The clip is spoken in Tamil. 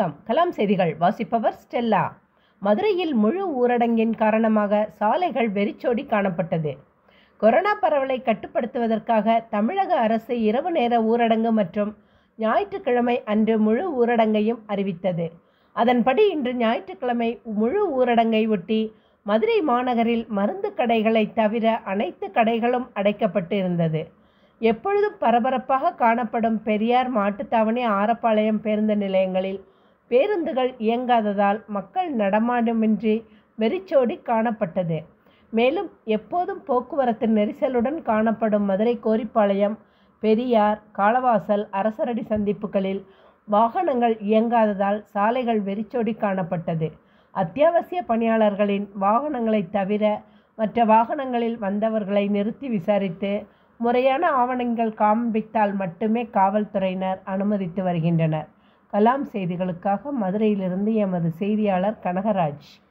வணக்கம் கலாம் செய்திகள் வாசிப்பவர் ஸ்டெல்லா மதுரையில் முழு ஊரடங்கின் காரணமாக சாலைகள் வெறிச்சோடி காணப்பட்டது கொரோனா பரவலை கட்டுப்படுத்துவதற்காக தமிழக அரசு இரவு நேர ஊரடங்கு மற்றும் ஞாயிற்றுக்கிழமை அன்று முழு ஊரடங்கையும் அறிவித்தது அதன்படி இன்று ஞாயிற்றுக்கிழமை முழு ஊரடங்கை ஒட்டி மதுரை மாநகரில் மருந்து கடைகளை தவிர அனைத்து கடைகளும் அடைக்கப்பட்டு இருந்தது எப்பொழுதும் பரபரப்பாக காணப்படும் பெரியார் மாட்டுத்தாவணி ஆரப்பாளையம் பேருந்து நிலையங்களில் பேருந்துகள் இயங்காததால் மக்கள் நடமாட்டமின்றி வெறிச்சோடி காணப்பட்டது மேலும் எப்போதும் போக்குவரத்து நெரிசலுடன் காணப்படும் மதுரை கோரிப்பாளையம் பெரியார் காளவாசல் அரசரடி சந்திப்புகளில் வாகனங்கள் இயங்காததால் சாலைகள் வெறிச்சோடி காணப்பட்டது அத்தியாவசிய பணியாளர்களின் வாகனங்களை தவிர மற்ற வாகனங்களில் வந்தவர்களை நிறுத்தி விசாரித்து முறையான ஆவணங்கள் காண்பித்தால் மட்டுமே காவல்துறையினர் அனுமதித்து வருகின்றனர் கலாம் செய்திகளுக்காக மதுரையிலிருந்து எமது செய்தியாளர் கனகராஜ்